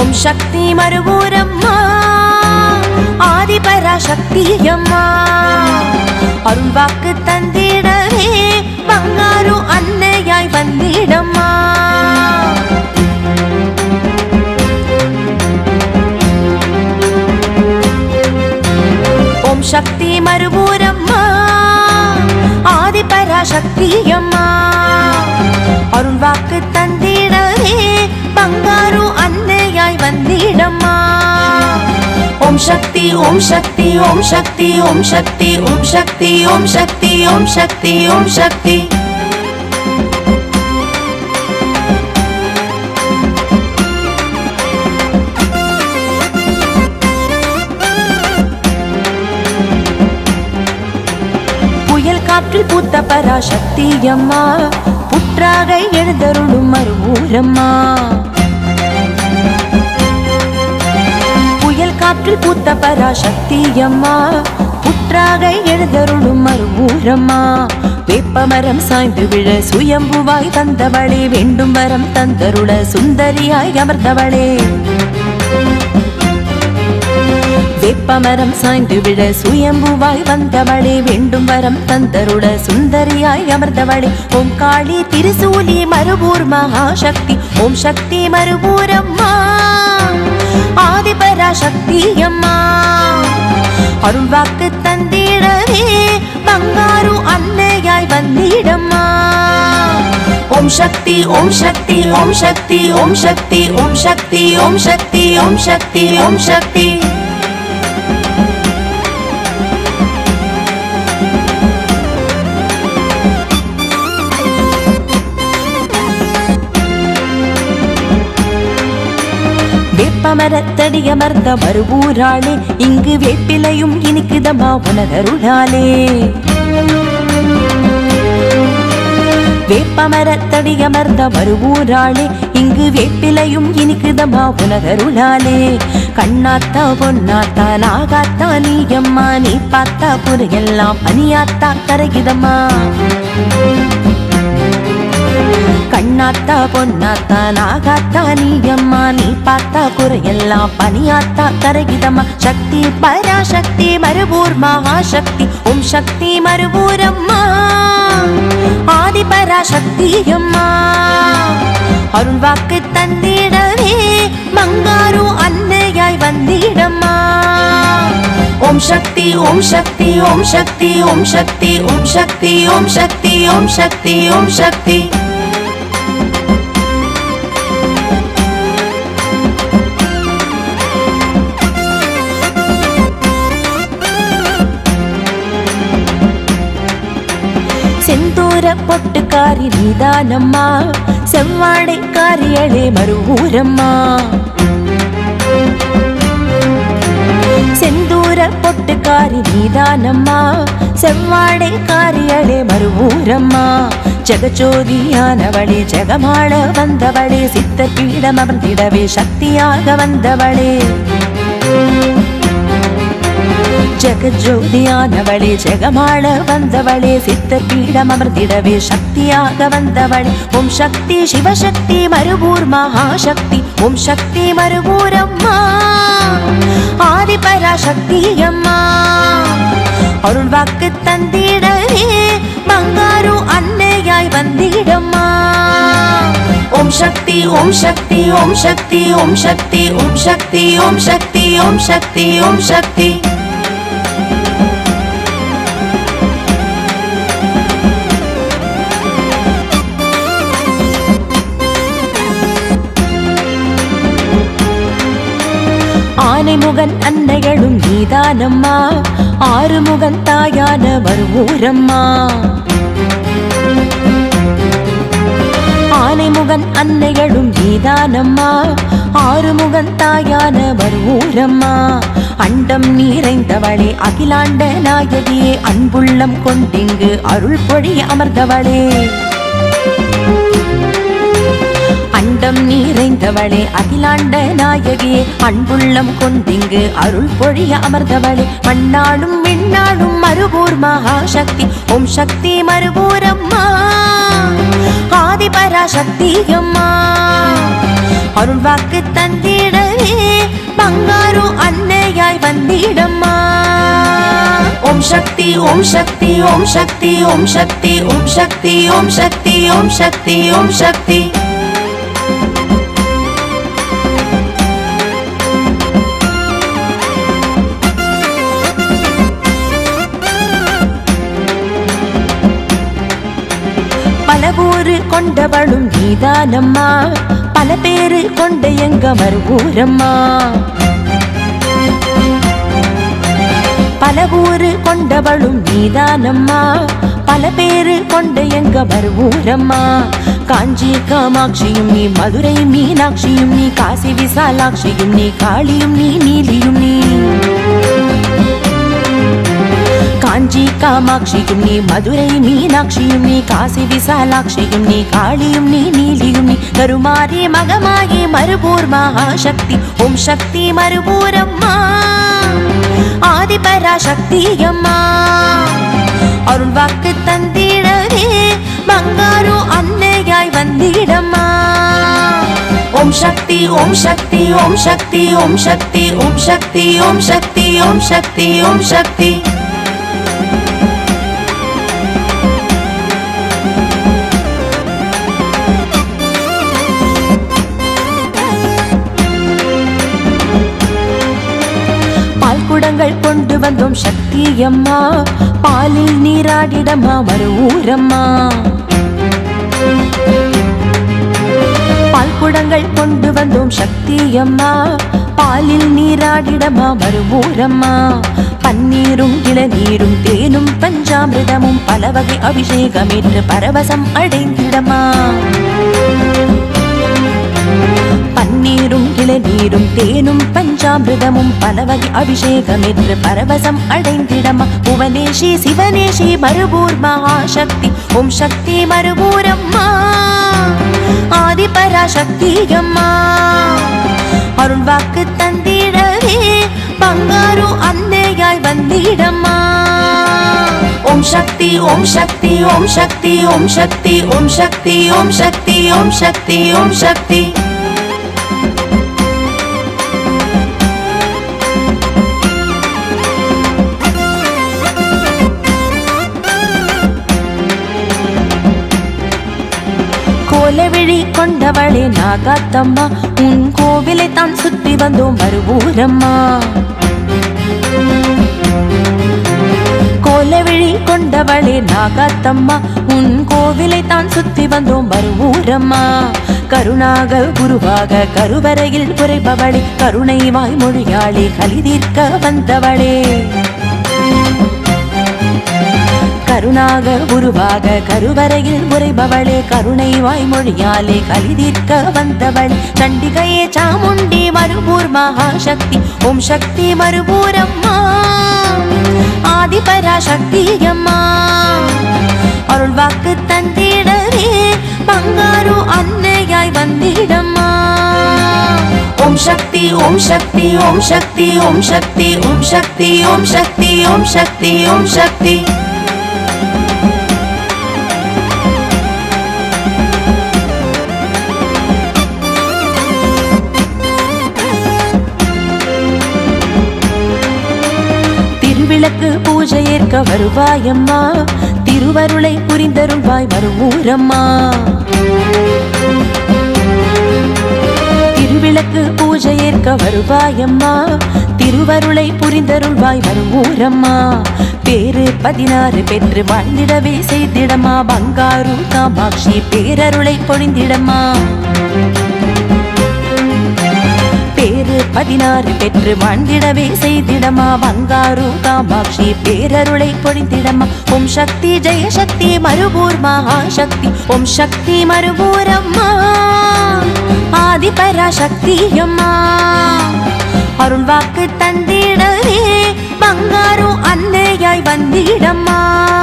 ஓம் சக்தி மறுபூரம்மா ஆதிபராசக்தி அம்மா அருள் வாக்கு தந்திடவே பங்காரு அன்னையாய் வந்திடம்மா ஓம் சக்தி மறுபூரம்மா ஆதிபராசக்தி அம்மா அருள் வாக்கு தந்திடவே பங்காரு அன்னையாய் வந்திடம்மா ஓம் சக்தி ஓம் சக்தி ஓம் சக்தி ஓம் சக்தி ஓம் சக்தி ஓம் சக்தி ஓம் சக்தி ஓம் சக்தி புயல் காற்றில் பூத்த பராசக்தி அம்மா புற்றாக எழுதருளும் மறுவூரம்மா புயல் காற்றில் பூத்த பராசக்தி அம்மா புற்றாக எழுதருளும் மறுவூரம்மா வேப்பமரம் சாய்ந்து விழ சுயம்புவாய் தந்தவளே வேண்டும் வரம் தந்தருள சுந்தரியாய் அமர்ந்தவளே வேப்பமரம் சாய்ந்து விழ சுயம்புவாய் வந்தவளே வேண்டும் வரம் தந்தருள சுந்தரியாய் அமர்ந்தவளே ஓம் காளி திருசூலி மறுபூர் மகாசக்தி ஓம் சக்தி மறுபூரம்மா ஆதிபராசக்தி அம்மா அருள் வாக்கு தந்திடவே பங்காரு அன்னையாய் வந்திடம்மா ஓம் சக்தி ஓம் சக்தி ஓம் சக்தி ஓம் சக்தி ஓம் சக்தி ஓம் சக்தி ஓம் சக்தி ஓம் சக்தி வேப்பமரத்தடி அமர்ந்த மறுவூராளே இங்கு வேப்பிலையும் இனிக்குதமா உனதருளாலே வேப்பமரத்தடி அமர்ந்த மறுவூராளே இங்கு வேப்பிலையும் இனிக்குதமா உனதருளாலே கண்ணாத்தா பொன்னாத்தா நாகாத்தா நீ அம்மா நீ பார்த்தா புரையெல்லாம் பனியாத்தா கரையுதம்மா கண்ணாத்தா பொன்னாத்தா நாகாத்தா நீ அம்மா நீ பார்த்தா குறையெல்லாம் பனியாத்தா கரகிதம்மா சக்தி பராசக்தி மறுபூர் மகாசக்தி ஓம் சக்தி மறுபூரம்மா ஆதி பராசக்தி அம்மா அருள் வாக்கு தந்திடவே மங்காரு அன்னையாய் வந்திடம்மா ஓம் சக்தி ஓம் சக்தி ஓம் சக்தி ஓம் சக்தி ஓம் சக்தி ஓம் சக்தி ஓம் சக்தி ஓம் சக்தி செந்தூர பொட்டுக்காரி நீதானம்மா செவ்வாடை காரியளே மறுவூரம்மா செந்தூர பொட்டுக்காரி நீதானம்மா செவ்வாடை காரியளே மறுவூரம்மா ஜெகஜோதியானவளே ஜெகமாள வந்தவளே சித்த பீடம் அமர்ந்திடவே சக்தியாக வந்தவளே ஜெகஜோதியானவளே ஜெகமாள வந்தவளே சித்த பீடம் அமர்ந்திடவே சக்தியாக வந்தவளே ஓம் சக்தி சிவசக்தி மறுபூர் மகாசக்தி ஓம் சக்தி மறுபூர் அம்மா ஆதி பராசக்தி அம்மா அருள் வாக்கு தந்திடவே பங்காரு அன்னையாய் வந்திடம்மா ஓம் சக்தி ஓம் சக்தி ஓம் சக்தி ஓம் சக்தி ஓம் சக்தி ஓம் சக்தி ஓம் சக்தி ஓம் சக்தி ஆனைமுகன் அன்னைகளும் நீதானம்மா ஆறுமுகன் தாயான வருவூரம்மா ஆனைமுகன் அன்னைகளும் நீதானம்மா ஆறுமுகன் தாயான வருவூரம்மா அண்டம் நிறைந்தவளே அகிலாண்ட நாயகியே அன்புள்ளம் கொண்டிங்கு அருள் பொழிய அமர்ந்தவளே அண்டம் நிறைந்தவளே அகிலாண்ட நாயகியே அன்புள்ளம் கொண்டிங்கு அருள் பொழிய அமர்ந்தவளே மண்ணாளும் விண்ணாளும் மறுபூர் மகாசக்தி ஓம் சக்தி மறுபூரம்மா ஆதி பராசக்தி அம்மா அருள் வாக்கு தந்திட ಬಂಗಾರು ಅನ್ನೆಯಾಯ್ ಬಂದಿಡಮ್ಮ ಓಂ ಶಕ್ತಿ ಓಂ ಶಕ್ತಿ ಓಂ ಶಕ್ತಿ ಓಂ ಶಕ್ತಿ ಓಂ ಶಕ್ತಿ ಓಂ ಶಕ್ತಿ ಓಂ ಶಕ್ತಿ ಓಂ ಶಕ್ತಿ பல ஊரு கொண்டவளும் நீதானம்மா பல பேரு கொண்ட எங்க மறுவூரம்மா பல ஊரு கொண்டவளும் நீதானம்மா பல பேரு கொண்ட எங்க மறுவூரம்மா காஞ்சி காமாட்சியும் நீ மதுரை மீனாட்சியும் நீ காசி விசாலாட்சியும் நீ காளியும் நீ நீலியும் நீ காஞ்சி காமாட்சியும் நீ மதுரை மீனாட்சியும் நீ காசி விசாலாட்சியும் நீ காளியும் நீ நீலியும் நீ கருமாரி மகமாயி மறுபூர் மகாசக்தி ஓம் சக்தி மறுபூரம்மா ஆதிபராசக்தி அம்மா அருள் வாக்கு தந்திடவே பங்காரு அன்னையாய் வந்திடம்மா ஓம் சக்தி ஓம் சக்தி ஓம் சக்தி ஓம் சக்தி ஓம் சக்தி ஓம் சக்தி ஓம் சக்தி ஓம் சக்தி பால் குடங்கள் கொண்டு வந்தோம் சக்தி அம்மா பாலில் நீராடிடம்மா மறு ஊரம்மா பால் குடங்கள் கொண்டு வந்தோம் சக்தி அம்மா பாலில் நீராடிடமா மறுபூரம்மா பன்னீரும் இளநீரும் தேனும் பஞ்சாமிரதமும் பல வகை அபிஷேகம் என்று பரவசம் அடைந்திடமா பன்னீரும் இளநீரும் தேனும் பஞ்சாமிரதமும் பல வகை அபிஷேகம் என்று பரவசம் அடைந்திடமா புவனேஷி சிவனேஷி மறுபூர் மகாசக்தி ஓம் சக்தி மறுபூரம்மா ஆதிபராசக்தி அம்மா அருள் வாக்கு தந்திடவே பங்காரு அன்னையாய் வந்திடம்மா ஓம் சக்தி ஓம் சக்தி ஓம் சக்தி ஓம் சக்தி ஓம் சக்தி ஓம் சக்தி ஓம் சக்தி ஓம் சக்தி கோலவிழி கொண்டவளே நாகாத்தம்மா உன் கோவிலை தான் சுற்றி வந்தோம் வருவூரம்மா கோலவிழி கொண்டவளே நாகாத்தம்மா உன் கோவிலை தான் சுற்றி வந்தோம் வருவூரம்மா கருணாக குருவாக கருவறையில் குறைபவளே கருணை வாய்மொழியாளே கலிதீர்க்க வந்தவளே கருணாக உருவாக கருவறையில் உரைபவளே கருணை வாய்மொழியாலே கலிதீர்க்க வந்தவள் சண்டிகையே சாமுண்டி மறுபூர் மகாசக்தி ஓம் சக்தி மறுபூரம்மா ஆதிபராசக்தி அம்மா அருள் வாக்கு தந்திடவே பங்காரு அன்னையாய் வந்திடம்மா ஓம் சக்தி ஓம் சக்தி ஓம் சக்தி ஓம் சக்தி ஓம் சக்தி ஓம் சக்தி ஓம் சக்தி ஓம் சக்தி திருவிளக்கு பூஜை ஏற்க வருவாயம்மா திருவருளை புரிந்தருள்வாய் வருவூரம்மா திருவிளக்கு பூஜை ஏற்க வருவாயம்மா திருவருளை புரிந்தருள்வாய் வருவூரம்மா பேரு பதினாறு பெற்று வாழ்ந்திடவே செய்திடமா பங்காரு காமாட்சி பேரருளை பொழிந்திடமா பேரு பதினாறு பெற்று வாழ்ந்திடவே செய்திடமா பங்காரு காமாட்சி பேரருளை பொழிந்திடமா ஓம் சக்தி ஜெயசக்தி மறுபூர் மகாசக்தி ஓம் சக்தி மறுபூரம்மா ஆதிபராசக்தி அம்மா அருள் வாக்கு தந்திடவே பங்காரு அன்னையாய் வந்திடம்மா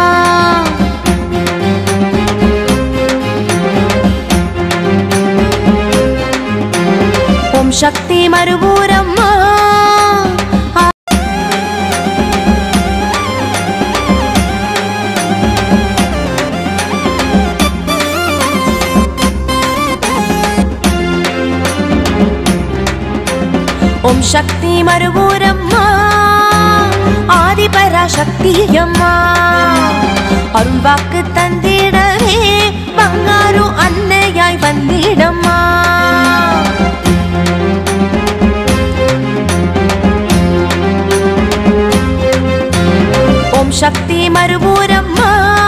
ஓம் சக்தி மறுபூரம்மா மறுபூரம்மா ஆதிபராசக்தி அம்மா அருள் வாக்கு தந்திடவே பங்காரு அன்னையாய் வந்திடம்மா ஓம் சக்தி மறுபூரம்மா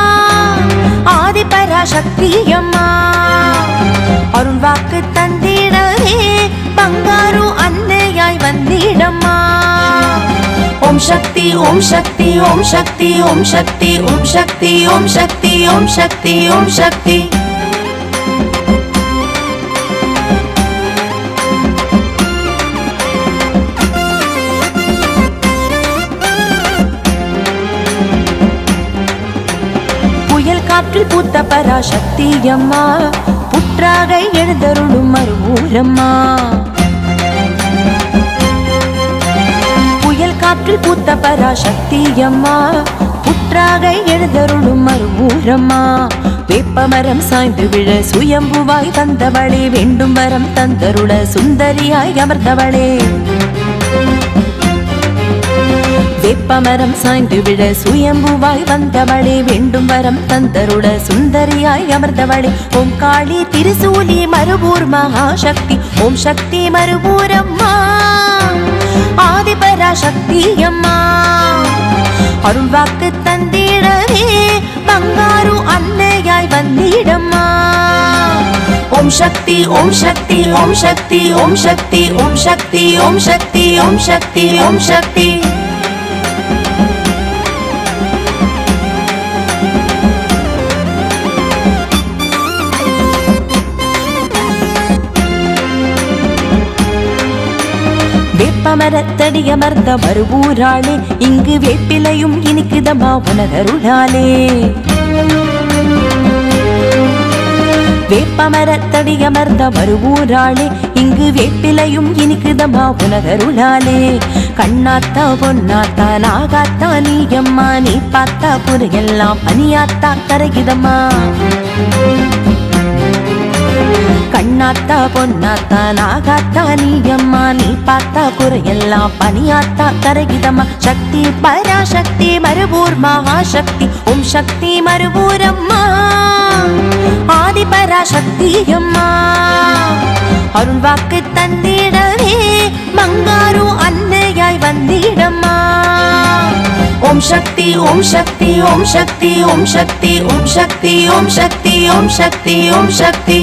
ஆதிபராசக்தி அம்மா அருள் வாக்கு தந்திடவே பங்காரு அன்னையாய் வந்திடம்மா ஓம் சக்தி ஓம் சக்தி ஓம் சக்தி ஓம் சக்தி ஓம் சக்தி ஓம் சக்தி ஓம் சக்தி ஓம் சக்தி புயல் காற்றில் பூத்த பராசக்தி அம்மா புற்றாக எழுந்தருளும் மறுவூரம்மா புயல் காற்றில் பூத்த பராசக்தி அம்மா புற்றாக எழுந்தருளும் மறுவூரம்மா வேப்பமரம் சாய்ந்து விழ சுயம்புவாய் வந்தவளே வேண்டும் வரம் தந்தருள சுந்தரியாய் அமர்ந்தவளே வேப்பமரம் சாய்ந்து விழ சுயம்புவாய் வந்தவளே வேண்டும் வரம் தந்தருள சுந்தரியாய் அமர்ந்தவளே ஓம் காளி திருசூலி மறுபூர் மகாசக்தி ஓம் சக்தி மறுபூரம்மா ஆதிபராசக்தி அம்மா அருள் வாக்கு தந்திடவே பங்காரு அன்னையாய் வந்திடம்மா ஓம் சக்தி ஓம் சக்தி ஓம் சக்தி ஓம் சக்தி ஓம் சக்தி ஓம் சக்தி ஓம் சக்தி ஓம் சக்தி வேப்பமரத்தடி அமர்ந்த மறுபூராளே இங்கு வேப்பிலையும் இனிக்குதமா உனதருளாலே வேப்பமரத்தடி அமர்ந்த மறுபூராளே இங்கு வேப்பிலையும் இனிக்குதமா உனதருளாலே கண்ணாத்தா பொன்னாத்தா நாகாத்தா நீ அம்மா நீ பார்த்தா புறையெல்லாம் பனியாத்தா கரையுதம்மா கண்ணாத்தா பொன்னாத்தா நாகாத்தா நீ அம்மா நீ பார்த்தா குறையெல்லாம் பனியாத்தா கரகிதம்மா சக்தி பராசக்தி மறுபூர் மகாசக்தி ஓம் சக்தி மறுபூரம்மா ஆதி பராசக்தி அம்மா அருள் வாக்கு தந்திடவே மங்காரு அன்னையாய் வந்திடம்மா ஓம் சக்தி ஓம் சக்தி ஓம் சக்தி ஓம் சக்தி ஓம் சக்தி ஓம் சக்தி ஓம் சக்தி ஓம் சக்தி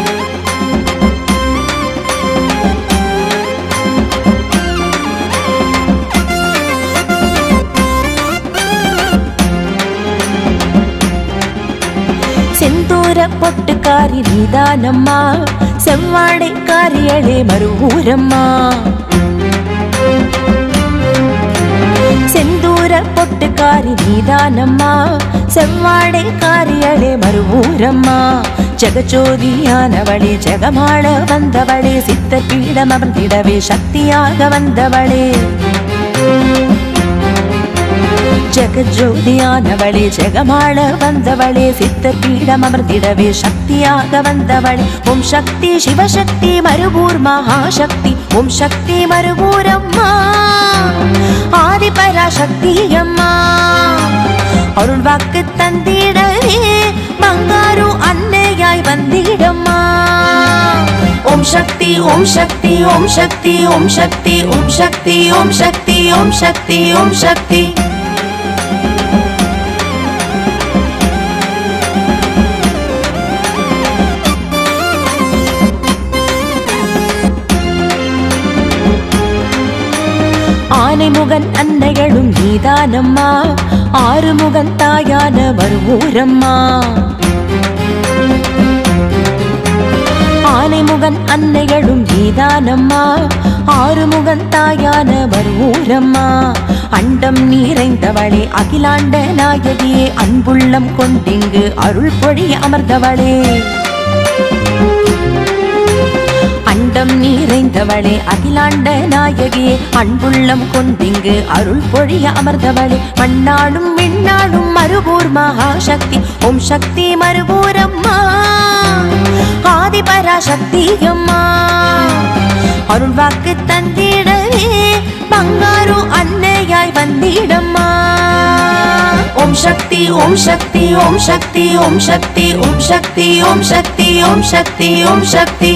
செந்தூர பொட்டுக்காரி நீதானம்மா செவ்வாடை காரியளே மறுவூரம்மா செந்தூர பொட்டுக்காரி நீதானம்மா செவ்வாடை காரியளே மறுவூரம்மா ஜெகஜோதியானவளே ஜெகமாள வந்தவளே சித்த பீடம் அமர்ந்திடவே சக்தியாக வந்தவளே ஜெகஜோதியானவளே ஜெகமாள வந்தவளே சித்த பீடம் அமர்ந்திடவே சக்தியாக வந்தவளே ஓம் சக்தி சிவசக்தி மறுபூர் மகாசக்தி ஓம் சக்தி மறுபூர் அம்மா ஆதி பராசக்தி அம்மா அருள் வாக்கு தந்திடவே பங்காரு அன்னையாய் வந்திடம்மா ஓம் சக்தி ஓம் சக்தி ஓம் சக்தி ஓம் சக்தி ஓம் சக்தி ஓம் சக்தி ஓம் சக்தி ஓம் சக்தி ஆனைமுகன் அன்னைகளும் நீதானம்மா ஆறுமுகன் தாயான வருவூரம்மா ஆனைமுகன் அன்னைகளும் நீதானம்மா ஆறுமுகன் தாயான வருவூரம்மா அண்டம் நிறைந்தவளே அகிலாண்ட நாயகியே அன்புள்ளம் கொண்டிங்கு அருள் பொழி அமர்ந்தவளே அண்டம் நிறைந்தவளே அகிலாண்ட நாயகியே அன்புள்ளம் கொண்டிங்கு அருள் பொழிய அமர்ந்தவளே மண்ணாடும் விண்ணாடும் மறுபூர் மகாசக்தி ஓம் சக்தி மறுபூர் அம்மா ஆதி பராசக்தி அம்மா அருள் வாக்கு தந்திடவே பங்காரு அன்னையாய் வந்திடம்மா ஓம் சக்தி ஓம் சக்தி ஓம் சக்தி ஓம் சக்தி ஓம் சக்தி ஓம் சக்தி ஓம் சக்தி ஓம் சக்தி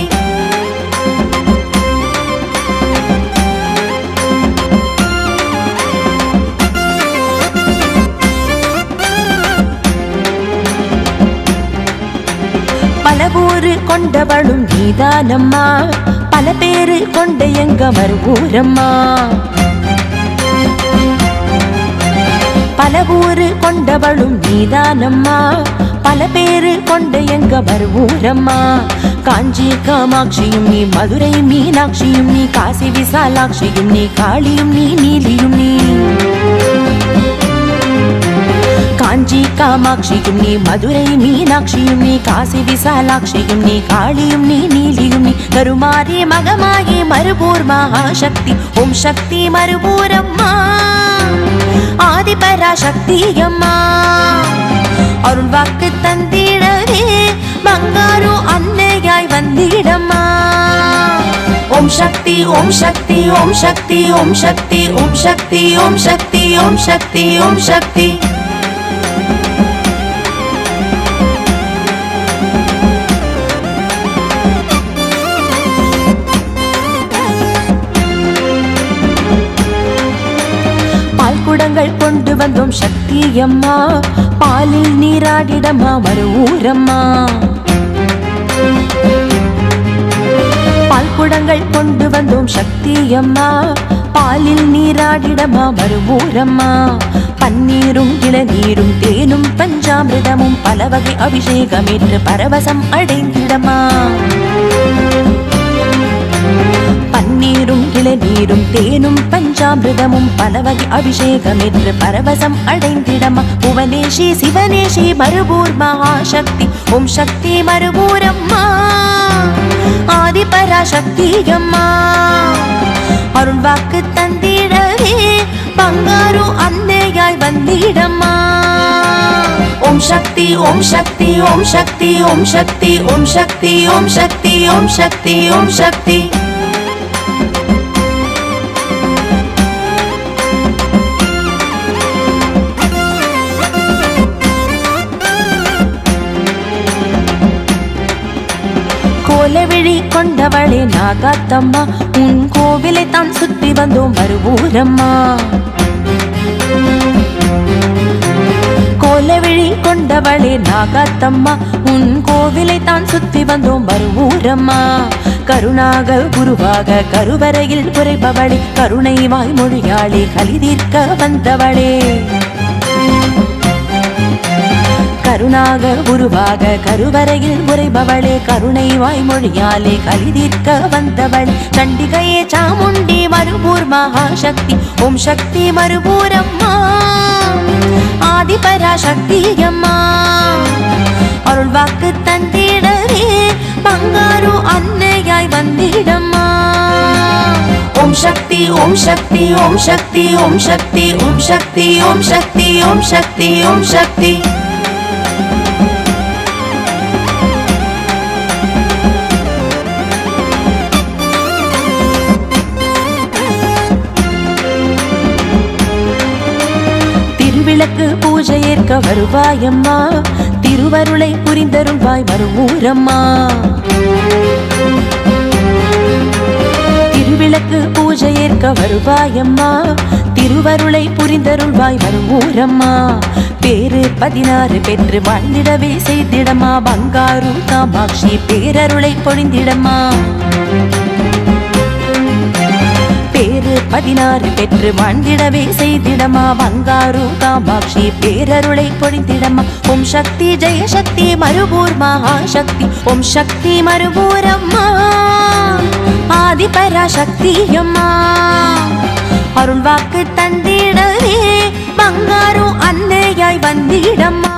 பல ஊரு கொண்டவளும் நீதானம்மா பல பேரு கொண்ட எங்க மறுவூரம்மா பல ஊரு கொண்டவளும் நீதானம்மா பல பேரு கொண்ட எங்க மறுவூரம்மா காஞ்சி காமாட்சியும் நீ மதுரை மீனாட்சியும் நீ காசி விசாலாட்சியும் நீ காளியும் நீ நீலியும் நீ காஞ்சி காமாட்சியும் நீ மதுரை மீனாட்சியும் நீ காசி விசாலாட்சியும் நீ காளியும் நீ நீலியும் நீ கருமாரி மகமாயி மறுபூர் மகாசக்தி ஓம் சக்தி மறுபூரம்மா ஆதிபராசக்தி அம்மா அருள் வாக்கு தந்திடவே பங்காரு அன்னையாய் வந்திடம்மா ஓம் சக்தி ஓம் சக்தி ஓம் சக்தி ஓம் சக்தி ஓம் சக்தி ஓம் சக்தி ஓம் சக்தி ஓம் சக்தி பால் குடங்கள் கொண்டு வந்தோம் சக்தி அம்மா பாலில் நீராடிடம்மா மறுவூரம்மா பால் குடங்கள் கொண்டு வந்தோம் சக்தி அம்மா பாலில் நீராடிடமா மறுவூரம்மா பன்னீரும் இளநீரும் தேனும் பஞ்சாமிரதமும் பல வகை அபிஷேகம் என்று பரவசம் அடைந்திடமா பன்னீரும் இளநீரும் தேனும் பஞ்சாமிரதமும் பல வகை அபிஷேகம் என்று பரவசம் அடைந்திடமா புவனேஷி சிவனேஷி மறுபூர் மகாசக்தி ஓம் சக்தி மறுபூரம்மா ஆதிபராசக்தி அம்மா அருள் வாக்கு தந்திடவே பங்காரு அன்னையாய் வந்திடம்மா ஓம் சக்தி ஓம் சக்தி ஓம் சக்தி ஓம் சக்தி ஓம் சக்தி ஓம் சக்தி ஓம் சக்தி ஓம் சக்தி கோலவிழி கொண்டவளே நாகாத்தம்மா உன் கோவிலை தான் சுத்தி வந்தோம் வருவூரம்மா கோலவிழி கொண்டவளே நாகாத்தம்மா உன் கோவிலை தான் சுத்தி வந்தோம் வருவூரம்மா கருணாக குருவாக கருவறையில் குறைபவளே கருணை வாய்மொழியாளே கலிதீர்க்க வந்தவளே கருணாக உருவாக கருவறையில் உரைபவளே கருணை வாய்மொழியாலே கலிதீர்க்க வந்தவள் சண்டிகையே சாமுண்டி மறுபூர் மகாசக்தி ஓம் சக்தி மறுபூரம்மா ஆதிபராசக்தி அம்மா அருள் வாக்கு தந்திடவே பங்காரு அன்னையாய் வந்திடம்மா ஓம் சக்தி ஓம் சக்தி ஓம் சக்தி ஓம் சக்தி ஓம் சக்தி ஓம் சக்தி ஓம் சக்தி ஓம் சக்தி திருவிளக்கு பூஜை ஏற்க வருவாயம்மா திருவருளை புரிந்தருள்வாய் வருவூரம்மா திருவிளக்கு பூஜை ஏற்க வருவாயம்மா திருவருளை புரிந்தருள்வாய் வருவூரம்மா பேரு பதினாறு பெற்று வாழ்ந்திடவே செய்திடமா பங்காரு காமாட்சி பேரருளை பொழிந்திடமா பேரு பதினாறு பெற்று வாழ்ந்திடவே செய்திடமா பங்காரு காமாட்சி பேரருளை பொழிந்திடமா ஓம் சக்தி ஜெயசக்தி மறுபூர் மகாசக்தி ஓம் சக்தி மறுபூரம்மா ஆதிபராசக்தி அம்மா அருள் வாக்கு தந்திடவே பங்காரு அன்னையாய் வந்திடம்மா